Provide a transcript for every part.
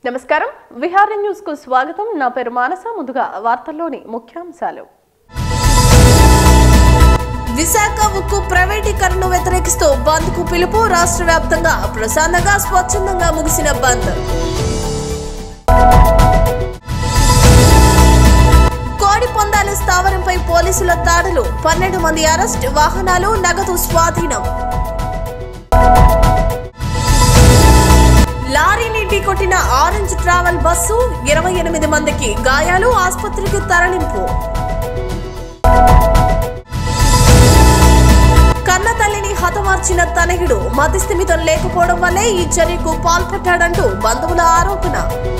నమస్కారం విహారీ న్యూస్ కు స్వాగతం నా పేరు మానస ముందుగా వార్తల్లోని ముఖ్యాంశాలు విశాఖ ఉక్కు ప్రైవేటీకరణను వ్యతిరేకిస్తూ బంద్ కు పిలుపు రాష్ట్ర వ్యాప్తంగా ప్రశాంతంగా స్వచ్ఛందంగా ముగిసిన బంద్ కోడి పందాలు స్థావరంపై పోలీసుల దాడులు పన్నెండు మంది అరెస్ట్ వాహనాలు నగదు స్వాధీనం లారీని ఢీకొట్టిన ఆరెంజ్ ట్రావెల్ బస్సు ఇరవై ఎనిమిది మందికి గాయాలు ఆసుపత్రికి తరలింపు కన్న తల్లిని హతమార్చిన తనయుడు మతిస్థిమితం లేకపోవడం వల్లే ఈ చర్యకు పాల్పడ్డాడంటూ బంధువుల ఆరోపణ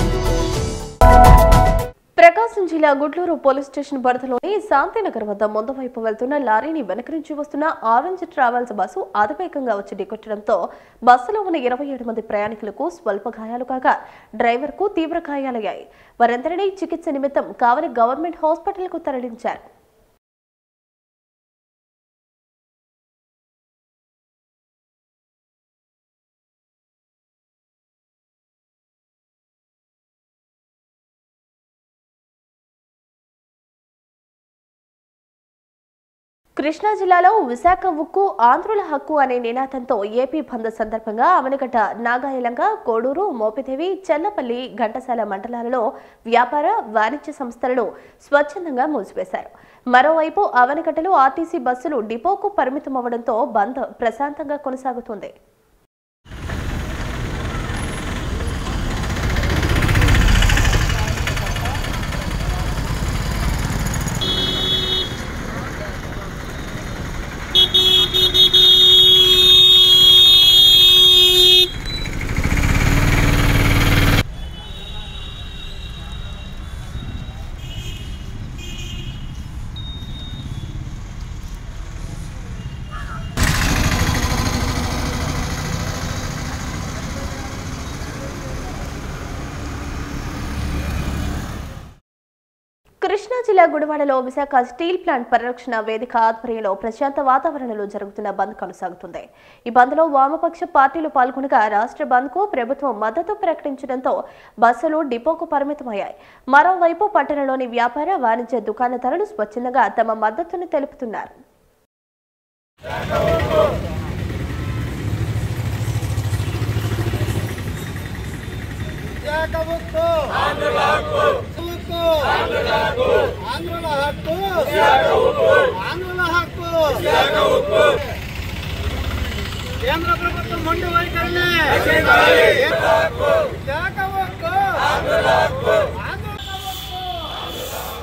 ప్రకాశం జిల్లా గుడ్లూరు పోలీస్ స్టేషన్ పరిధిలోని శాంతినగర్ వద్ద ముందు వైపు వెళ్తున్న లారీని వెనక నుంచి వస్తున్న ఆరెంజ్ ట్రావెల్స్ బస్సు అతివేగంగా వచ్చి ఢీకొట్టడంతో బస్సులో ఉన్న ఇరవై ఏడు మంది ప్రయాణికులకు స్వల్ప గాయాలు కాగా డ్రైవర్ కు తీవ్ర గాయాలయ్యాయి వారందరినీ చికిత్స నిమిత్తం కావలి గవర్నమెంట్ హాస్పిటల్కు తరలించారు కృష్ణా జిల్లాలో విశాఖ ఉక్కు ఆంధ్రుల హక్కు అనే నినాదంతో ఏపీ బంద్ సందర్భంగా అవనగడ్డ నాగాయలంక కోడూరు మోపిదేవి చెల్లపల్లి ఘంటసాల మండలాలలో వ్యాపార వాణిజ్య సంస్థలను స్వచ్ఛందంగా మూసివేశారు మరోవైపు అవనగడ్డలో ఆర్టీసీ బస్సులు డిపోకు పరిమితమవడంతో బంద్ ప్రశాంతంగా కొనసాగుతుంది కృష్ణా జిల్లా గుడివాడలో విశాఖ స్టీల్ ప్లాంట్ పరిరక్షణ వేదిక ఆధ్వర్యంలో ప్రశాంత వాతావరణంలో జరుగుతున్న బంద్ కొనసాగుతుంది ఈ బంద్లో వామపక్ష పార్టీలు పాల్గొనగా రాష్ట్ర బంద్కు ప్రభుత్వం మద్దతు ప్రకటించడంతో బస్సులు డిపోకు పరిమితమయ్యాయి మరోవైపు పట్టణంలోని వ్యాపార వాణిజ్య దుకాణదారులు స్వచ్ఛందంగా తమ మద్దతును తెలుపుతున్నారు విశాఖ ఉక్కు ఆంధ్రుల హక్కు ఉక్కు ఆంధ్రుల హక్కు ఆంధ్రుల హక్కు విశాఖ ఉక్కు ఆంధ్రుల హక్కు విశాఖ ఉక్కు కేంద్ర ప్రభుత్వం మొండి వైఖరిని విశాఖ ఉక్కు ఆంధ్రుల హక్కు ఆంధ్రుల హక్కు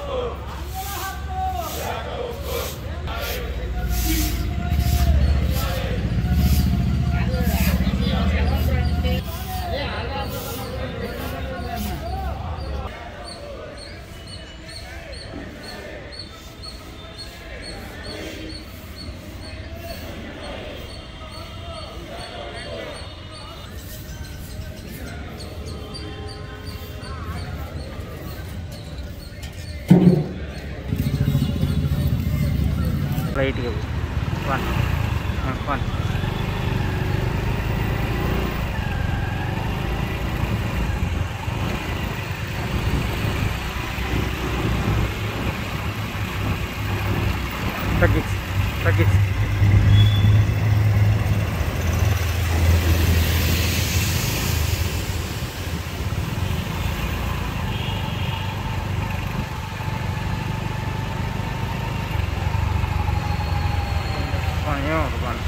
లైట్గా వన్ వన్ తగ్గించి తగ్గించి వన్ ఏమవుతుంది వన్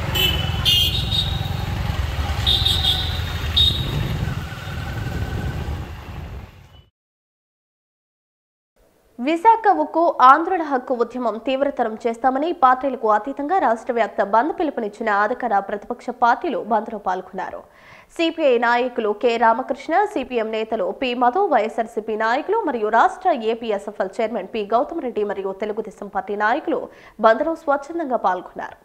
విశాఖ ఉక్కు ఆంధ్రుల హక్కు ఉద్యమం తీవ్రతరం చేస్తామని పార్టీలకు అతీతంగా రాష్ట్ర వ్యాప్త బంద్ పిలుపునిచ్చిన అధికార ప్రతిపక్ష పార్టీలు బంద్లో పాల్గొన్నారు సిపిఐ నాయకులు కె రామకృష్ణ సిపిఎం నేతలు పి మధు వైఎస్ఆర్సీపీ నాయకులు మరియు రాష్ట్ర ఏపీఎస్ఎఫ్ఎల్ చైర్మన్ పి గౌతమ్ రెడ్డి మరియు తెలుగుదేశం పార్టీ నాయకులు బంద్లో స్వచ్ఛందంగా పాల్గొన్నారు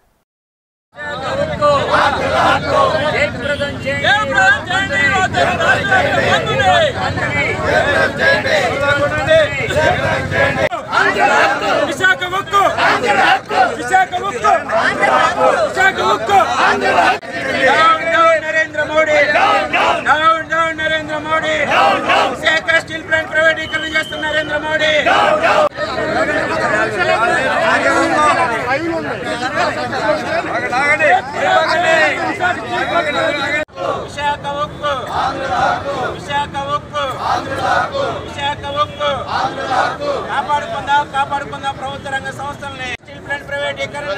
విశాఖ ఉక్కు విశాఖ ఉక్కు విశాఖ ఉక్కు down down Narendra Modi down down Narendra Modi Visakha steel plant ప్రైవేటీకరణ చేస్తున్న నరేంద్ర మోడీ విశాఖ ఉక్కు విశాఖ ఉక్కు విశాఖ ఉక్కు కాపాడుకుందాం కాపాడుకుందాం ప్రభుత్వ రంగ సంస్థల్ని స్టీల్ ప్లాంట్ ప్రైవేటీకరణ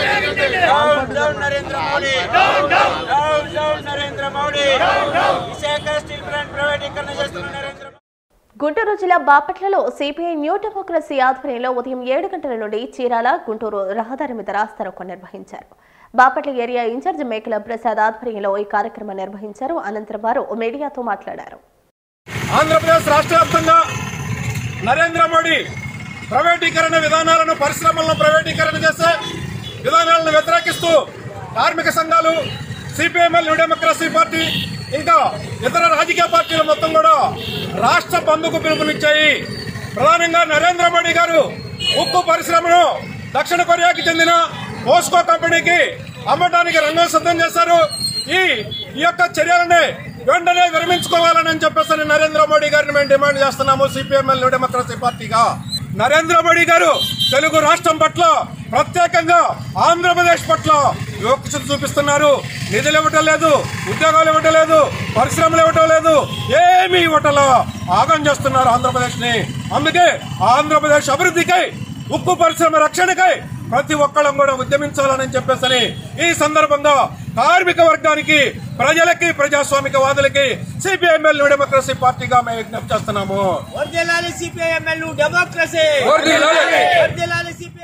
down down Narendra Modi down down Narendra Modi Visakha steel plant ప్రైవేటీకరణ చేస్తున్న నరేంద్ర మోడీ గుంటూరు జిల్లా బాపట్లలో సిపిఐ న్యూ డెమోక్రసీ ఆధ్వర్యంలో ఉదయం ఏడు గంటల నుండి చీరాల గుంటూరు రహదారి మీద రాస్తారోకో నిర్వహించారు బాపట్ల ఏరియా ఇన్ఛార్జ్ మేకల ప్రసాద్ ఆధ్వర్యంలో ఈ కార్యక్రమం నిర్వహించారు అనంతరం వారు మీడియాతో మాట్లాడారు ఆంధ్రప్రదేశ్ రాష్ట్ర వ్యాప్తంగా నరేంద్ర మోడీ ప్రైవేటీకరణ విధానాలను పరిశ్రమలను ప్రైవేటీకరణ చేసే విధానాలను వ్యతిరేకిస్తూ కార్మిక సంఘాలు సిపిఎంఎల్ న్యూ డెమోక్రసీ పార్టీ ఇంకా ఇతర రాజకీయ పార్టీలు మొత్తం కూడా రాష్ట్ర బంధుకు పిలుపునిచ్చాయి ప్రధానంగా నరేంద్ర మోడీ గారు ఉక్కు పరిశ్రమను దక్షిణ కొరియాకి చెందిన పోస్కో కంపెనీకి అమ్మటానికి రంగం సిద్ధం చేశారు ఈ ఈ యొక్క చర్యలని వెంటనే విరమించుకోవాలని చెప్పేసి నరేంద్ర మోడీ గారిని మేము డిమాండ్ చేస్తున్నాము సిపిఎంఎల్ న్యూ డెమోక్రసీ పార్టీగా నరేంద్ర మోడీ గారు తెలుగు రాష్ట్రం పట్ల ప్రత్యేకంగా ఆంధ్రప్రదేశ్ పట్ల వివక్షత చూపిస్తున్నారు నిధులు ఇవ్వటం లేదు ఉద్యోగాలు ఇవ్వటం లేదు పరిశ్రమలు ఇవ్వటం లేదు ఏమీ ఇవ్వటంలో ఆగం చేస్తున్నారు ఆంధ్రప్రదేశ్ ని అందుకే ఆంధ్రప్రదేశ్ అభివృద్ధికై ఉక్కు పరిశ్రమ రక్షణకై ప్రతి ఒక్కళ్ళం కూడా ఉద్యమించాలని చెప్పేసని ఈ సందర్భంగా కార్మిక వర్గానికి ప్రజలకి ప్రజాస్వామిక వాదులకి సిపిఐఎంఎల్ డెమోక్రసీ పార్టీగా మేము విజ్ఞప్తి చేస్తున్నాము వర్ధిల్లాలి సిపిఐఎంఎల్ డెమోక్రసీ వర్ధిల్లాలి. వర్ధిల్లాలి సిపిఐ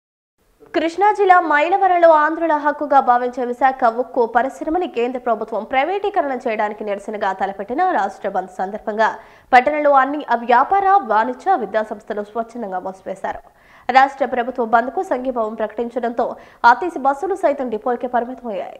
కృష్ణా జిల్లా మైలవరంలో ఆంధ్రుల హక్కుగా భావించే విశాఖ ఉక్కు పరిశ్రమని కేంద్ర ప్రభుత్వం ప్రైవేటీకరణ చేయడానికి నిరసనగా తలపెట్టిన రాష్ట్ర బంద్ సందర్భంగా పట్టణంలో అన్ని వ్యాపార వాణిజ్య విద్యాసంస్థలు స్వచ్ఛందంగా మూసివేశారు రాష్ట్ర ప్రభుత్వం బంద్కు సంఘీభావం ప్రకటించడంతో ఆర్టీసీ బస్సులు సైతం డిపోలకే పరిమితమయ్యాయి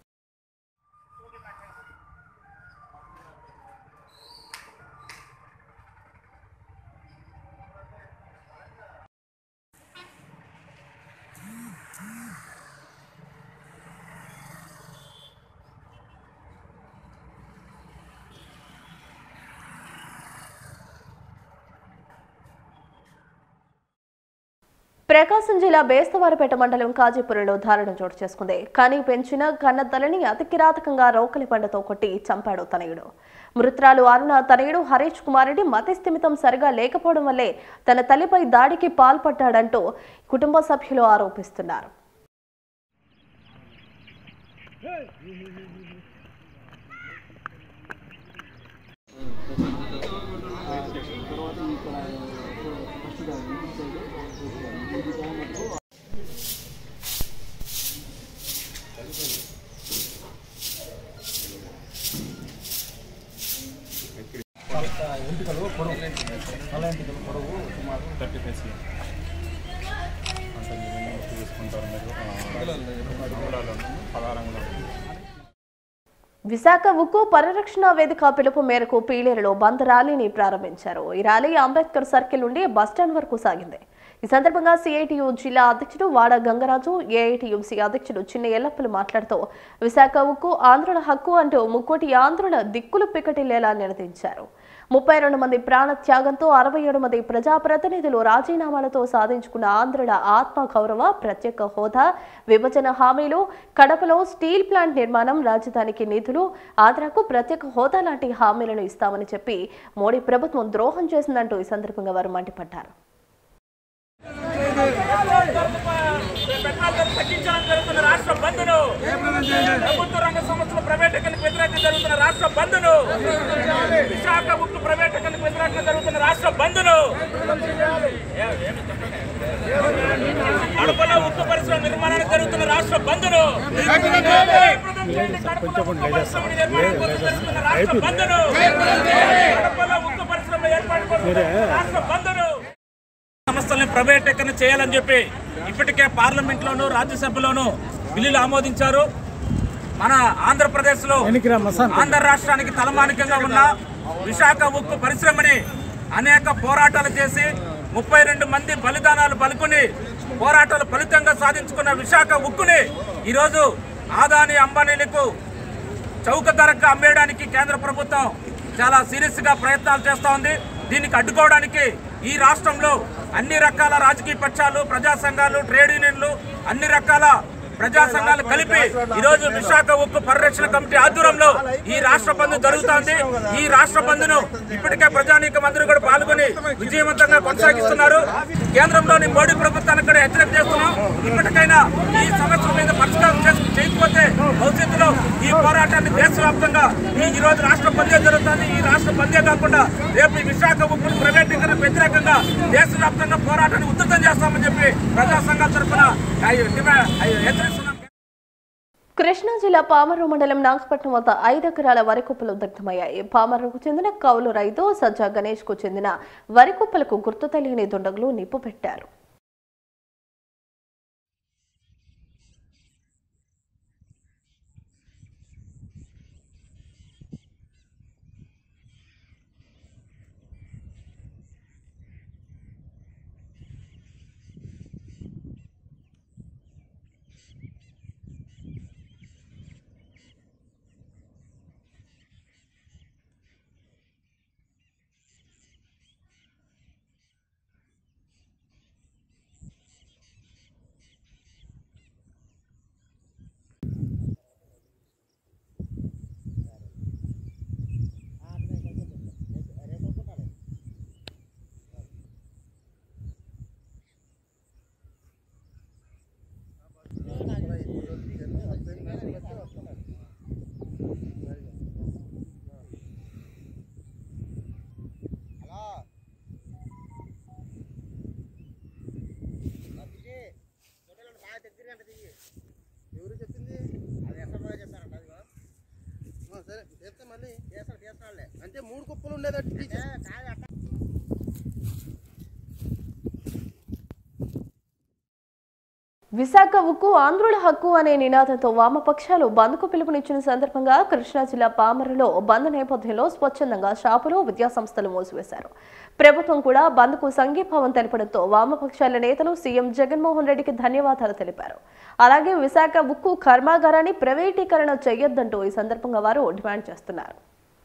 ప్రకాశం జిల్లా బేస్తవారపేట మండలం కాజీపురంలో దారుణం చోటు చేసుకుంది కానీ పెంచిన కన్న తలని అతి కిరాతకంగా రోకలి పండుతో కొట్టి చంపాడు తనయుడు మృతురాలు అరుణ తనయుడు హరీష్ కుమార్ రెడ్డి మతి స్థిమితం సరిగా లేకపోవడం వల్లే తన తల్లిపై దాడికి పాల్పడ్డాడంటూ కుటుంబ సభ్యులు ఆరోపిస్తున్నారు విశాఖ ఉక్కు పరిరక్షణ వేదిక పిలుపు మేరకు పీలేరులో బంద్ ర్యాలీని ప్రారంభించారు ఈ ర్యాలీ అంబేద్కర్ సర్కిల్ నుండి బస్టాండ్ వరకు సాగింది ఈ సందర్భంగా సిఐటియు జిల్లా అధ్యక్షుడు వాడ గంగరాజు ఏఐటియుసి అధ్యక్షుడు చిన్న ఎల్లప్పలు మాట్లాడుతూ విశాఖ ఉక్కు ఆంధ్రుల హక్కు అంటూ ముక్కోటి ఆంధ్రుల దిక్కులు పికటిల్లేలా నినదించారు ముప్పై రెండు మంది ప్రాణ త్యాగంతో అరవై ఏడు మంది ప్రజాప్రతినిధులు రాజీనామాలతో సాధించుకున్న ఆంధ్రుల ఆత్మ గౌరవ ప్రత్యేక హోదా విభజన హామీలు కడపలో స్టీల్ ప్లాంట్ నిర్మాణం రాజధానికి నిధులు ఆంధ్రాకు ప్రత్యేక హోదా లాంటి హామీలను ఇస్తామని చెప్పి మోడీ ప్రభుత్వం ద్రోహం చేసిందంటూ ఈ సందర్భంగా వారు మండిపడ్డారు పెట్రోల్ ధర తగ్గించాలని జరుగుతున్న రాష్ట్ర బంద్ను ప్రభుత్వ రంగ సంస్థల ప్రైవేటీకరణకు వ్యతిరేకంగా జరుగుతున్న రాష్ట్ర బంద్ను విశాఖ ఉక్కు ప్రైవేటీకరణకు వ్యతిరేకంగా జరుగుతున్న రాష్ట్ర బంద్ను కడపలో ఉక్కు పరిశ్రమ నిర్మాణానికి జరుగుతున్న రాష్ట్ర బంద్ను జయప్రదం చేయండి కడపలో ఉక్కు పరిశ్రమ నిర్మాణం కోసం జరుగుతున్న రాష్ట్ర బంద్ను కడపలో ఉక్కు పరిశ్రమ ఏర్పాటు కోసం జరుగుతున్న రాష్ట్ర బంద్ను సంస్థల్ని ప్రైవేటీకరణ చేయాలని చెప్పి ఇప్పటికే పార్లమెంట్లోను రాజ్యసభలోను బిల్లులు ఆమోదించారు మన ఆంధ్రప్రదేశ్లో ఆంధ్ర రాష్ట్రానికి తలమానికంగా ఉన్న విశాఖ ఉక్కు పరిశ్రమని అనేక పోరాటాలు చేసి ముప్పై రెండు మంది బలిదానాలు పలుకుని పోరాటాల ఫలితంగా సాధించుకున్న విశాఖ ఉక్కుని ఈరోజు ఆదాని అంబానీలకు చౌక ధరకు అమ్మేయడానికి కేంద్ర ప్రభుత్వం చాలా సీరియస్ గా ప్రయత్నాలు చేస్తా ఉంది దీనికి అడ్డుకోవడానికి ఈ రాష్ట్రంలో అన్ని రకాల రాజకీయ పక్షాలు ప్రజా సంఘాలు ట్రేడ్ యూనియన్లు అన్ని రకాల ప్రజా సంఘాలు కలిపి ఈ రోజు విశాఖ ఉక్కు పరిరక్షణ కమిటీ ఆధ్వర్యంలో ఈ రాష్ట్ర బంద్ జరుగుతోంది ఈ రాష్ట్ర బంద్ను ఇప్పటికే ప్రజానీకం అందరూ కూడా పాల్గొని విజయవంతంగా కొనసాగిస్తున్నారు కేంద్రంలోని మోడీ ప్రభుత్వానికి కూడా హెచ్చరిక చేస్తున్నాం ఇప్పటికైనా ఈ సమస్య మీద పరిష్కారం చేసు- చేయకపోతే భవిష్యత్తులో ఈ పోరాటాన్ని దేశవ్యాప్తంగా ఈ ఈ రోజు రాష్ట్ర బందే జరుగుతుంది ఈ రాష్ట్ర బందే కాకుండా రేపు ఈ విశాఖ ఉక్కును ప్రైవేటీకరణ వ్యతిరేకంగా దేశవ్యాప్తంగా పోరాటాన్ని ఉధృతం చేస్తామని చెప్పి ప్రజా సంఘాల తరఫున హెచ్చరిస్తున్నాం కృష్ణా జిల్లా పామర్రు మండలం నాగపట్నం వద్ద ఐదు ఎకరాల వరి కుప్పలు దగ్ధమయ్యాయి పామర్రుకు చెందిన కౌలు రైతు సజ్జా గణేష్ కు చెందిన వరి కుప్పలకు గుర్తు తెలియని దుండగులు నిప్పు పెట్టారు ఎవరు చెప్పింది అది ఎక్కడ చెప్పారంట అదిగో సరే చేస్తే మళ్ళీ చేస్తాడు చేస్తాడులే అంటే మూడు కుప్పలు ఉండేదట్టు విశాఖ ఉక్కు ఆంధ్రుల హక్కు అనే నినాదంతో వామపక్షాలు బంద్కు పిలుపునిచ్చిన సందర్భంగా కృష్ణా జిల్లా పామరులో బంద్ నేపథ్యంలో స్వచ్ఛందంగా షాపులు విద్యాసంస్థలు మూసివేశారు ప్రభుత్వం కూడా బంద్కు సంఘీభావం తెలపడంతో వామపక్షాల నేతలు సీఎం జగన్మోహన్ రెడ్డికి ధన్యవాదాలు తెలిపారు అలాగే విశాఖ ఉక్కు కర్మాగారాన్ని ప్రైవేటీకరణ చేయొద్దంటూ ఈ సందర్భంగా వారు డిమాండ్ చేస్తున్నారు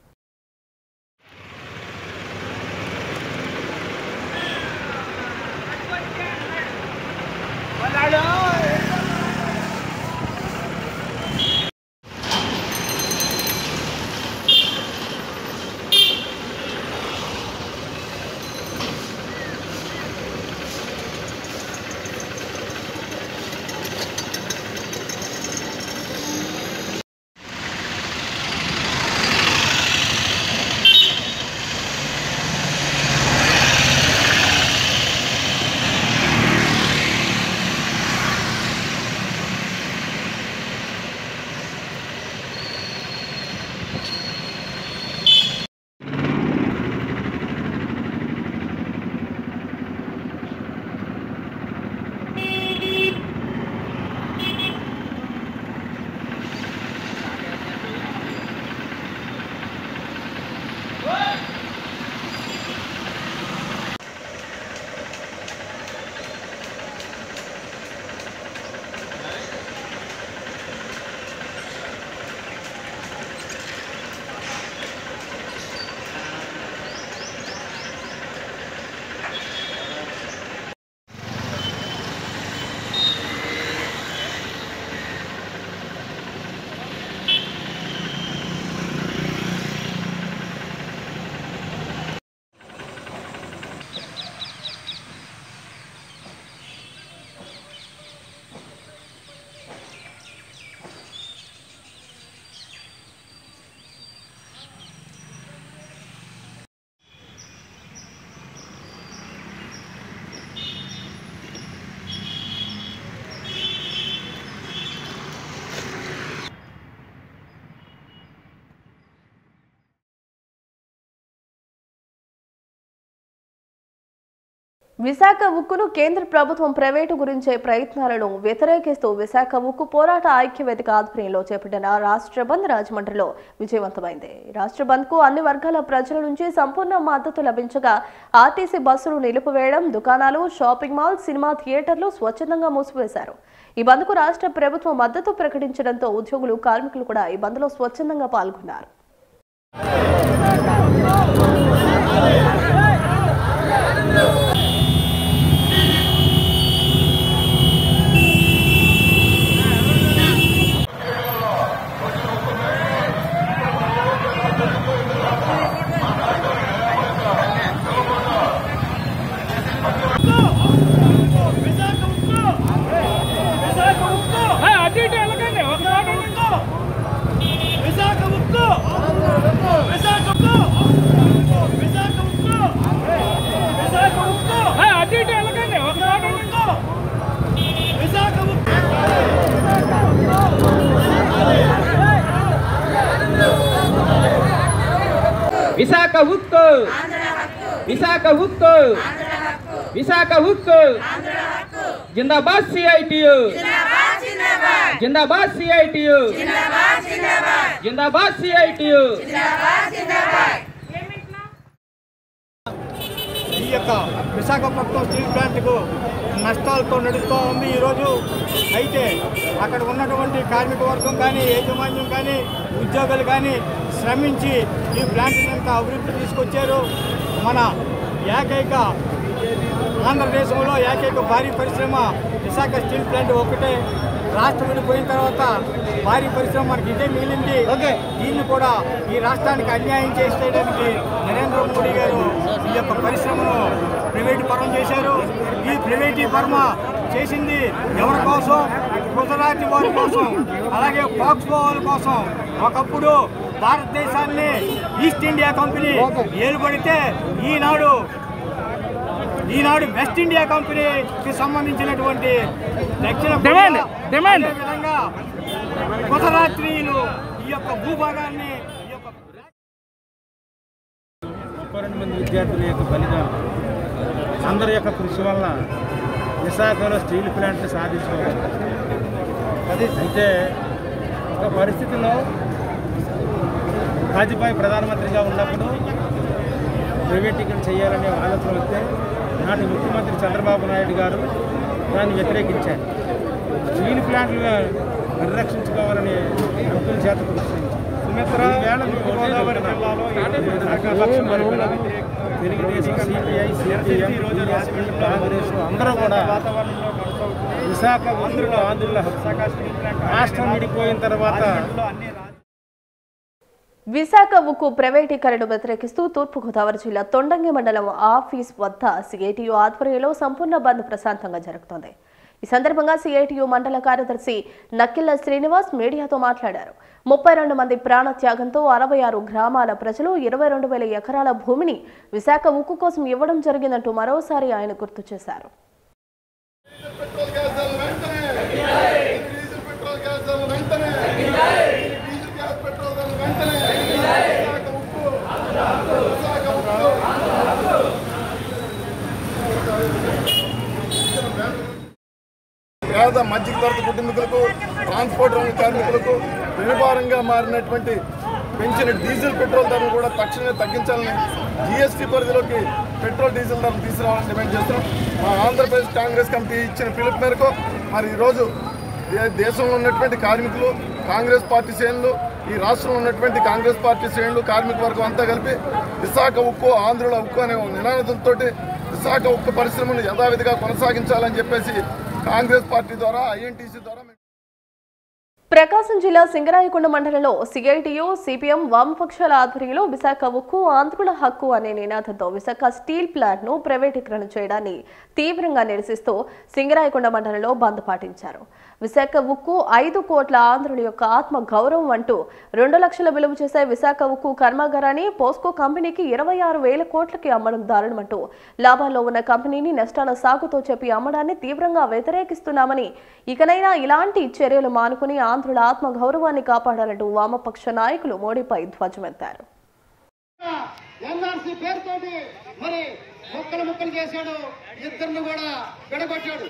విశాఖ ఉక్కును కేంద్ర ప్రభుత్వం ప్రైవేటు గురించే ప్రయత్నాలను వ్యతిరేకిస్తూ విశాఖ ఉక్కు పోరాట ఐక్యవేదిక ఆధ్వర్యంలో చేపట్టిన రాష్ట్ర బంద్ రాజమండ్రిలో విజయవంతమైంది రాష్ట్ర బంద్ కు అన్ని వర్గాల ప్రజల నుంచి సంపూర్ణ మద్దతు లభించగా ఆర్టీసీ బస్సులు నిలిపివేయడం దుకాణాలు షాపింగ్ మాల్ సినిమా థియేటర్లు స్వచ్ఛందంగా మూసివేశారు ఈ బంద్కు రాష్ట్ర ప్రభుత్వం మద్దతు ప్రకటించడంతో ఉద్యోగులు కార్మికులు కూడా ఈ బంద్లో స్వచ్ఛందంగా పాల్గొన్నారు అటు ఇటు వెళ్ళకండి ఒక చోట ఉండండి. విశాఖ ఉక్కు విశాఖ ఉక్కు విశాఖ ఉక్కు విశాఖ ఉక్కు అటు ఇటు వెళ్ళకండి ఒక చోట ఉండండి. విశాఖ ఉక్కు విశాఖ ఉక్కు విశాఖ ఉక్కు విశాఖ ఉక్కు జిందాబాద్ సిఐటియు జిందాబాద్ సిఐటియు జిందాబాద్ సిఐటియు ఈ యొక్క విశాఖపట్నం స్టీల్ ప్లాంట్కు నష్టాలతో నడుస్తూ ఉంది ఈరోజు అయితే అక్కడ ఉన్నటువంటి కార్మిక వర్గం కానీ యాజమాన్యం కానీ ఉద్యోగులు కానీ శ్రమించి ఈ ప్లాంట్ని ఎంత అభివృద్ధి తీసుకొచ్చారు మన ఏకైక ఆంధ్రదేశంలో ఏకైక భారీ పరిశ్రమ విశాఖ స్టీల్ ప్లాంట్ ఒకటే రాష్ట్రం విడిపోయిన తర్వాత భారీ పరిశ్రమ మనకి ఇదే మిగిలింది దీన్ని కూడా ఈ రాష్ట్రానికి అన్యాయం చేసేయడానికి నరేంద్ర మోడీ గారు ఈ యొక్క పరిశ్రమను ప్రైవేటు పరం చేశారు ఈ ప్రైవేటీ పరమ చేసింది ఎవరి కోసం గుజరాతీ వారి కోసం అలాగే ఫాక్స్కో వాళ్ళ కోసం ఒకప్పుడు భారతదేశాన్ని ఈస్ట్ ఇండియా కంపెనీ ఏలుబడితే ఈనాడు ఈనాడు వెస్ట్ ఇండియా కంపెనీకి సంబంధించినటువంటి దక్షిణ డిమాండ్, డిమాండ్. అదే విధంగా గుజరాత్రీయులు ఈ యొక్క భూభాగాన్ని ఈ యొక్క ముప్పై రెండు మంది విద్యార్థుల యొక్క ఫలితం అందరి యొక్క కృషి వల్ల విశాఖలో స్టీల్ ప్లాంట్ని సాధించుకోవాలి అది అయితే ఒక పరిస్థితిలో వాజ్పేయి ప్రధానమంత్రిగా ఉన్నప్పుడు ప్రైవేటీకరణ చేయాలనే ఆలోచన వస్తే నాటి ముఖ్యమంత్రి చంద్రబాబు నాయుడు గారు దాన్ని వ్యతిరేకించారు స్టీల్ ప్లాంట్లు పరిరక్షించుకోవాలని ఎంపీల చేత కృషి ఈవేళ మీ గోదావరి జిల్లాలో తెలుగుదేశం సిపిఐ సిపిఎం టీఎస్పీ కాంగ్రెస్ అందరూ కూడా విశాఖ ఆంధ్రుల ఆంధ్రుల రాష్ట్రం విడిపోయిన తర్వాత విశాఖ ఉక్కు ప్రైవేటీకరణ వ్యతిరేకిస్తూ తూర్పుగోదావరి జిల్లా తొండంగి మండలం ఆఫీస్ వద్ద సిఐటియు ఆధ్వర్యంలో సంపూర్ణ బంద్ ప్రశాంతంగా జరుగుతోంది ఈ సందర్భంగా సిఐటియు మండల కార్యదర్శి నక్కిల్ల శ్రీనివాస్ మీడియాతో మాట్లాడారు ముప్పై రెండు మంది ప్రాణత్యాగంతో అరవై ఆరు గ్రామాల ప్రజలు ఇరవై రెండు వేల ఎకరాల భూమిని విశాఖ ఉక్కు కోసం ఇవ్వడం జరిగిందంటూ మరోసారి ఆయన గుర్తు చేశారు పెట్రోల్ గ్యాస్ ధరలు వెంటనే డీజిల్ పెట్రోల్ గ్యాస్ ధరలు వెంటనే డీజిల్ గ్యాస్ పెట్రోల్ ధరలు వెంటనే విశాఖ ఉక్కు విశాఖ ఉక్కు పేద మధ్య తరగతి కుటుంబీకులకు ట్రాన్స్పోర్ట్ రంగ కార్మికులకు వెనుభారంగా మారినటువంటి పెంచిన డీజిల్ పెట్రోల్ ధరలు కూడా తక్షణమే తగ్గించాలని జీఎస్టీ పరిధిలోకి పెట్రోల్ డీజిల్ ధరలు తీసుకురావాలని డిమాండ్ చేస్తున్నాం మా ఆంధ్రప్రదేశ్ కాంగ్రెస్ కమిటీ ఇచ్చిన పిలుపు మేరకు మరి ఈరోజు దే- దేశంలో ఉన్నటువంటి కార్మికులు కాంగ్రెస్ పార్టీ శ్రేణులు ఈ రాష్ట్రంలో ఉన్నటువంటి కాంగ్రెస్ పార్టీ శ్రేణులు కార్మిక వర్గం అంతా కలిపి విశాఖ ఉక్కు ఆంధ్రుల ఉక్కు అనే ఒక నినాదంతో విశాఖ ఉక్కు పరిశ్రమను యథావిధిగా కొనసాగించాలని చెప్పేసి కాంగ్రెస్ పార్టీ ద్వారా ఐఎన్టీసీ ద్వారా మేము ప్రకాశం జిల్లా సింగరాయకొండ మండలంలో సిఐటియు సిపిఎం వామపక్షాల ఆధ్వర్యంలో విశాఖ ఉక్కు ఆంధ్రుల హక్కు అనే నినాదంతో విశాఖ స్టీల్ ప్లాంట్ ను ప్రైవేటీకరణ చేయడాన్ని తీవ్రంగా నిరసిస్తూ సింగరాయకొండ మండలంలో బంద్ పాటించారు విశాఖ ఉక్కు ఐదు కోట్ల ఆంధ్రుల యొక్క ఆత్మ గౌరవం అంటూ రెండు లక్షల విలువ చేసే విశాఖ ఉక్కు కర్మాగారాన్ని పోస్కో కంపెనీకి ఇరవై ఆరు వేల కోట్లకి అమ్మడం దారుణమంటూ లాభాల్లో ఉన్న కంపెనీని నష్టాల సాగుతో చెప్పి అమ్మడాన్ని తీవ్రంగా వ్యతిరేకిస్తున్నామని ఇకనైనా ఇలాంటి చర్యలు మానుకుని ఆంధ్రుల ఆత్మ గౌరవాన్ని కాపాడాలంటూ వామపక్ష నాయకులు మోడీపై ధ్వజమెత్తారు ఎన్ఆర్సీ పేరుతోటి మరి ముక్కలు ముక్కలు చేశాడు ఇద్దరిని కూడా విడగొట్టాడు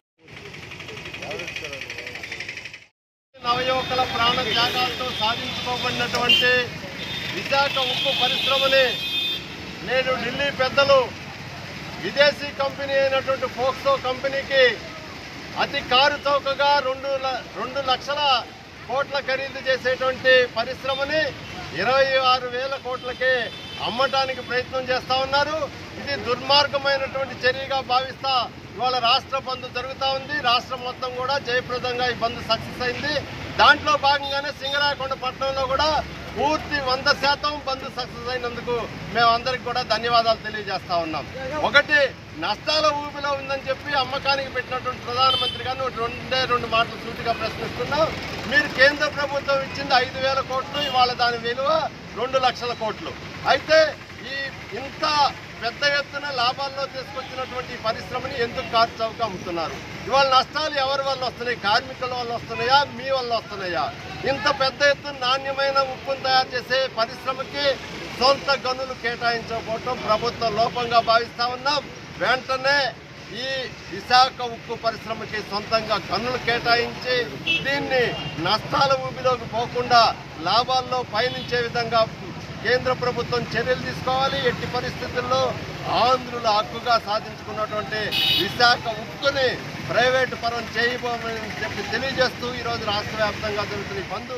నవయువకుల ప్రాణ త్యాగాలతో సాధించుకోబడినటువంటి విశాఖ ఉక్కు పరిశ్రమని నేడు ఢిల్లీ పెద్దలు విదేశీ కంపెనీ అయినటువంటి ఫోక్సో కంపెనీకి అతి కారు చౌకగా రెండు ల- రెండు లక్షల కోట్ల ఖరీదు చేసేటువంటి పరిశ్రమని ఇరవై ఆరు వేల కోట్లకే అమ్మటానికి ప్రయత్నం చేస్తా ఉన్నారు ఇది దుర్మార్గమైనటువంటి చర్యగా భావిస్తా ఇవాళ రాష్ట్ర బంద్ జరుగుతూ ఉంది రాష్ట్రం మొత్తం కూడా జయప్రదంగా ఈ బంద్ సక్సెస్ అయింది దాంట్లో భాగంగానే సింగరాకొండ పట్టణంలో కూడా పూర్తి వంద శాతం బంద్ సక్సెస్ అయినందుకు మేమందరికి కూడా ధన్యవాదాలు తెలియజేస్తా ఉన్నాం ఒకటి నష్టాల ఊపిలో ఉందని చెప్పి అమ్మకానికి పెట్టినటువంటి ప్రధానమంత్రి గారిని ఒక రెండే రెండు మాటలు సూటిగా ప్రశ్నిస్తున్నాం మీరు కేంద్ర ప్రభుత్వం ఇచ్చింది ఐదు వేల కోట్లు ఇవాళ దాని విలువ రెండు లక్షల కోట్లు అయితే ఈ ఇంత పెద్ద ఎత్తున లాభాల్లో తీసుకొచ్చినటువంటి ఈ పరిశ్రమని ఎందుకు కారు చౌక అమ్ముతున్నారు ఇవాళ నష్టాలు ఎవరి వల్ల వస్తున్నాయి కార్మికుల వల్ల వస్తున్నాయా మీ వల్ల వస్తున్నాయా ఇంత పెద్ద ఎత్తున నాణ్యమైన ఉప్పును తయారు చేసే పరిశ్రమకి సొంత గనులు కేటాయించకపోవటం ప్రభుత్వ లోపంగా భావిస్తా ఉన్నాం వెంటనే ఈ విశాఖ ఉక్కు పరిశ్రమకి సొంతంగా గనులు కేటాయించి దీన్ని నష్టాల ఊబిలోకి పోకుండా లాభాల్లో పయనించే విధంగా కేంద్ర ప్రభుత్వం చర్యలు తీసుకోవాలి ఎట్టి పరిస్థితుల్లో ఆంధ్రుల హక్కుగా సాధించుకున్నటువంటి విశాఖ ఉక్కుని ప్రైవేటు పరం చేయబోమని చెప్పి తెలియజేస్తూ ఈరోజు రాష్ట్ర వ్యాప్తంగా జరుగుతున్న ఈ బంధు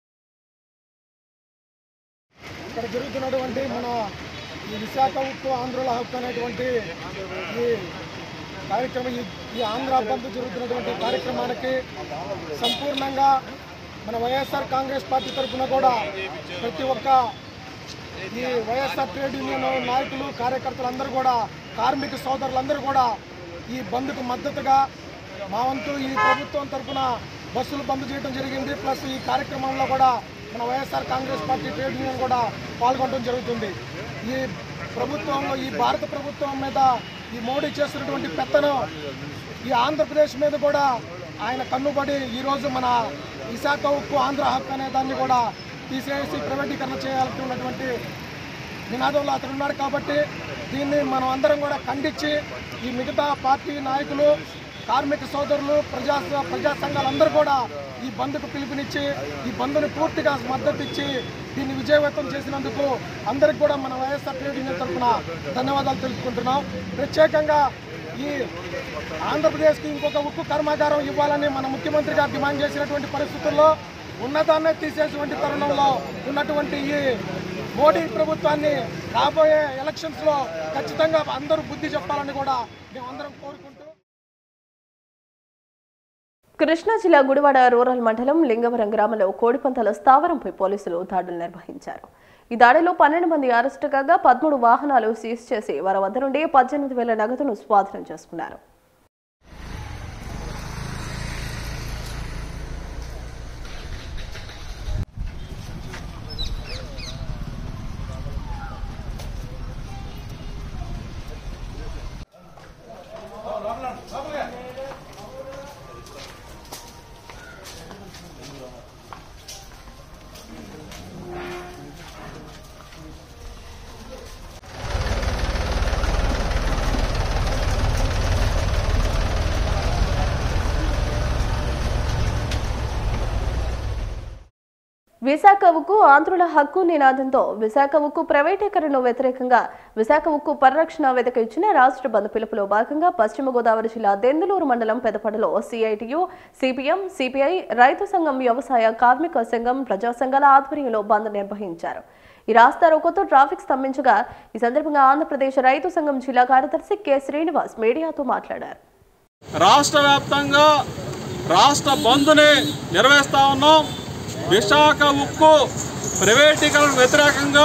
ఇక్కడ జరుగుతున్నటువంటి మన ఈ విశాఖ ఉక్కు ఆంధ్రుల హక్కు అనేటువంటి ఈ కార్యక్రమం ఈ- ఈ ఆంధ్ర బంద్ జరుగుతున్నటువంటి కార్యక్రమానికి సంపూర్ణంగా మన వైఎస్ఆర్ కాంగ్రెస్ పార్టీ తరఫున కూడా ప్రతి ఒక్క ఈ వైఎస్ఆర్ ట్రేడ్ యూనియన్ నాయకులు కార్యకర్తలందరూ కూడా కార్మిక సోదరులందరూ కూడా ఈ బంద్కు మద్దతుగా మా వంతు ఈ ప్రభుత్వం తరఫున బస్సులు బంద్ చేయడం జరిగింది ప్లస్ ఈ కార్యక్రమంలో కూడా మన YSR Congress party trade union కూడా పాల్గొనడం జరుగుతుంది ఈ ప్రభుత్వంలో ఈ భారత ప్రభుత్వం మీద ఈ మోడీ చేస్తున్నటువంటి పెత్తనం ఈ ఆంధ్రప్రదేశ్ మీద కూడా ఆయన కన్నుబడి ఈరోజు మన విశాఖ ఉక్కు ఆంధ్ర హక్కు అనే దాన్ని కూడా తీసేసి ప్రైవేటీకరణ చేయాలని ఉన్నటువంటి నినాదంలో అతను ఉన్నాడు కాబట్టి దీన్ని మనం అందరం కూడా ఖండించి ఈ మిగతా పార్టీ నాయకులు కార్మిక సోదరులు ప్రజా ప్రజా సంఘాలందరూ కూడా ఈ బంద్కు పిలుపునిచ్చి ఈ బంద్ని పూర్తిగా మద్దతు ఇచ్చి దీన్ని విజయవంతం చేసినందుకు అందరికి కూడా మన వైఎస్ఆర్ ట్రేడ్ యూనియన్ తరఫున ధన్యవాదాలు తెలుసుకుంటున్నాం ప్రత్యేకంగా ఈ ఆంధ్రప్రదేశ్కి ఇంకొక ఉక్కు కర్మాగారం ఇవ్వాలని మన ముఖ్యమంత్రి గారు డిమాండ్ చేసినటువంటి పరిస్థితుల్లో ఉన్నదాన్నే తీసేటువంటి తరుణంలో ఉన్నటువంటి ఈ మోడీ ప్రభుత్వాన్ని రాబోయే ఎలక్షన్స్ లో ఖచ్చితంగా అందరూ బుద్ధి చెప్పాలని కూడా మేమందరం కోరుకుంటూ కృష్ణా జిల్లా గుడివాడ రూరల్ మండలం లింగవరం గ్రామంలో కోడిపంతల స్థావరంపై పోలీసులు దాడులు నిర్వహించారు ఈ దాడిలో పన్నెండు మంది అరెస్టు కాగా పదమూడు వాహనాలు సీజ్ చేసి వారి వద్ద నుండి పద్దెనిమిది వేల నగదును స్వాధీనం చేసుకున్నారు విశాఖ ఉక్కు ఆంధ్రుల హక్కు నినాదంతో విశాఖ ఉక్కు ప్రైవేటీకరణకు వ్యతిరేకంగా విశాఖ ఉక్కు పరిరక్షణ వేదిక ఇచ్చిన రాష్ట్ర బంద్ పిలుపులో భాగంగా పశ్చిమ గోదావరి జిల్లా దెందులూరు మండలం పెదపడలో సిఐటియు సిపిఎం సిపిఐ రైతు సంఘం వ్యవసాయ కార్మిక సంఘం ప్రజా సంఘాల ఆధ్వర్యంలో బంద్ నిర్వహించారు ఈ రాస్తా రోకోతో ట్రాఫిక్ స్తంభించగా ఈ సందర్భంగా ఆంధ్రప్రదేశ్ రైతు సంఘం జిల్లా కార్యదర్శి కె శ్రీనివాస్ మీడియాతో మాట్లాడారు రాష్ట్ర వ్యాప్తంగా రాష్ట్ర బంద్ని నిర్వహిస్తా ఉన్నాం విశాఖ ఉక్కు ప్రైవేటీకరణ వ్యతిరేకంగా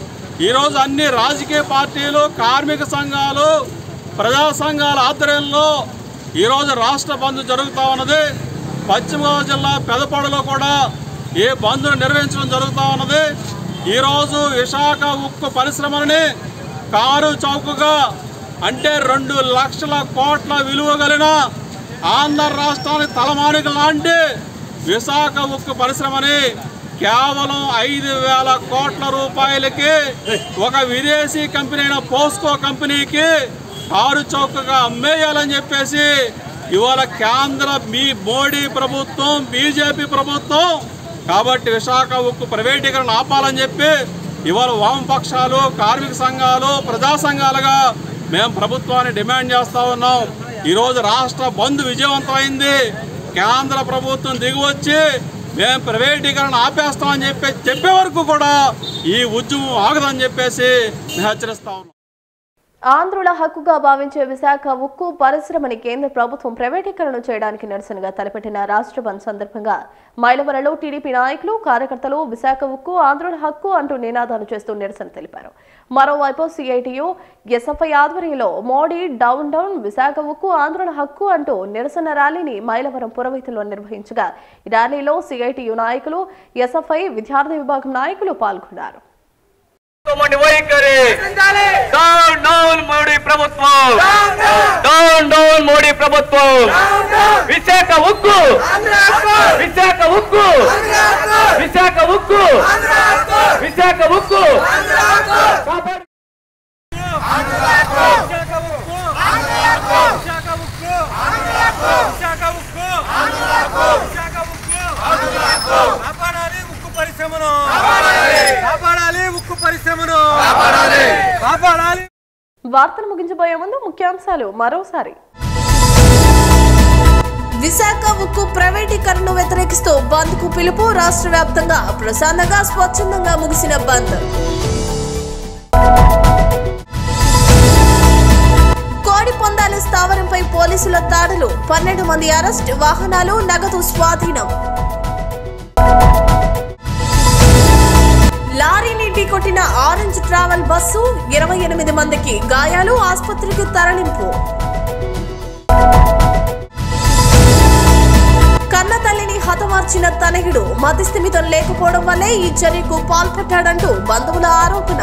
ఈరోజు అన్ని రాజకీయ పార్టీలు కార్మిక సంఘాలు ప్రజా సంఘాల ఆధ్వర్యంలో ఈరోజు రాష్ట్ర బంద్ జరుగుతూ ఉన్నది పశ్చిమ గోదావరి జిల్లా పెదపాడులో కూడా ఈ బంద్ను నిర్వహించడం జరుగుతూ ఉన్నది ఈరోజు విశాఖ ఉక్కు పరిశ్రమలని కారు చౌకగా అంటే రెండు లక్షల కోట్ల విలువ కలిగిన ఆంధ్ర రాష్ట్రానికి తలమానిక లాంటి విశాఖ ఉక్కు పరిశ్రమని కేవలం ఐదు వేల కోట్ల రూపాయలకి ఒక విదేశీ కంపెనీ అయిన పోస్కో కంపెనీకి కారు చౌకగా అమ్మేయాలని చెప్పేసి ఇవాళ కేంద్ర మీ మోడీ ప్రభుత్వం బీజేపీ ప్రభుత్వం కాబట్టి విశాఖ ఉక్కు ప్రైవేటీకరణ ఆపాలని చెప్పి ఇవాళ వామపక్షాలు కార్మిక సంఘాలు ప్రజా సంఘాలుగా మేము ప్రభుత్వాన్ని డిమాండ్ చేస్తా ఉన్నాం ఈరోజు రాష్ట్ర బంద్ విజయవంతమైంది కేంద్ర ప్రభుత్వం దిగివచ్చి మేము ప్రైవేటీకరణ ఆపేస్తామని చెప్పి చెప్పే వరకు కూడా ఈ ఉద్యమం ఆగదని చెప్పేసి మేము హెచ్చరిస్తా ఉన్నాం ఆంధ్రుల హక్కుగా భావించే విశాఖ ఉక్కు పరిశ్రమని కేంద్ర ప్రభుత్వం ప్రైవేటీకరణ చేయడానికి నిరసనగా తలపెట్టిన రాష్ట్ర బంద్ సందర్భంగా మైలవరంలో టీడీపీ నాయకులు కార్యకర్తలు విశాఖ ఉక్కు ఆంధ్రుల హక్కు అంటూ నినాదాలు చేస్తూ నిరసన తెలిపారు మరోవైపు సిఐటియు ఎస్ఎఫ్ఐ ఆధ్వర్యంలో మోడీ డౌన్ డౌన్ విశాఖ ఉక్కు ఆంధ్రుల హక్కు అంటూ నిరసన ర్యాలీని మైలవరం పురవీధిలో నిర్వహించగా ఈ ర్యాలీలో సిఐటియు నాయకులు ఎస్ఎఫ్ఐ విద్యార్థి విభాగం నాయకులు పాల్గొన్నారు వైఖరి డౌన్ డౌన్ మోడీ ప్రభుత్వం డౌన్ డౌన్ మోడీ ప్రభుత్వం విశాఖ ఉక్కు విశాఖ ఉక్కు విశాఖ ఉక్కు విశాఖ ఉక్కు కాపాడాలి ఉక్కు పరిశ్రమను కాపాడాలి ఉక్కు పరిశ్రమను కాపాడాలి వార్తలు ముగించబోయే ముందు ముఖ్యాంశాలు మరోసారి విశాఖ ఉక్కు ప్రైవేటీకరణను వ్యతిరేకిస్తూ బంద్ కు పిలుపు రాష్ట్ర వ్యాప్తంగా ప్రశాంతంగా స్వచ్ఛందంగా ముగిసిన బంద్ కోడి పొందాల స్థావరంపై పోలీసుల దాడులు పన్నెండు మంది అరెస్ట్ వాహనాలు నగదు స్వాధీనం లారీని ఢీకొట్టిన ఆరెంజ్ ట్రావెల్ బస్సు ఇరవై ఎనిమిది మందికి గాయాలు ఆసుపత్రికి తరలింపు కన్న తల్లిని హతమార్చిన తనయుడు మతిస్థిమితం లేకపోవడం వల్లే ఈ చర్యకు పాల్పడ్డాడంటూ బంధువుల ఆరోపణ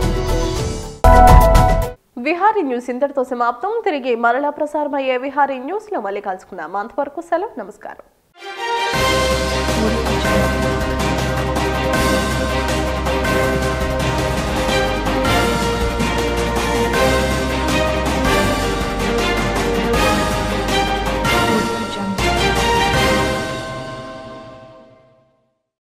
విహారీ న్యూస్ ఇంతటితో సమాప్తం తిరిగి మరలా ప్రసారమయ్యే విహారీ న్యూస్ లో మళ్ళీ కలుసుకుందాం అంతవరకు సెలవు నమస్కారం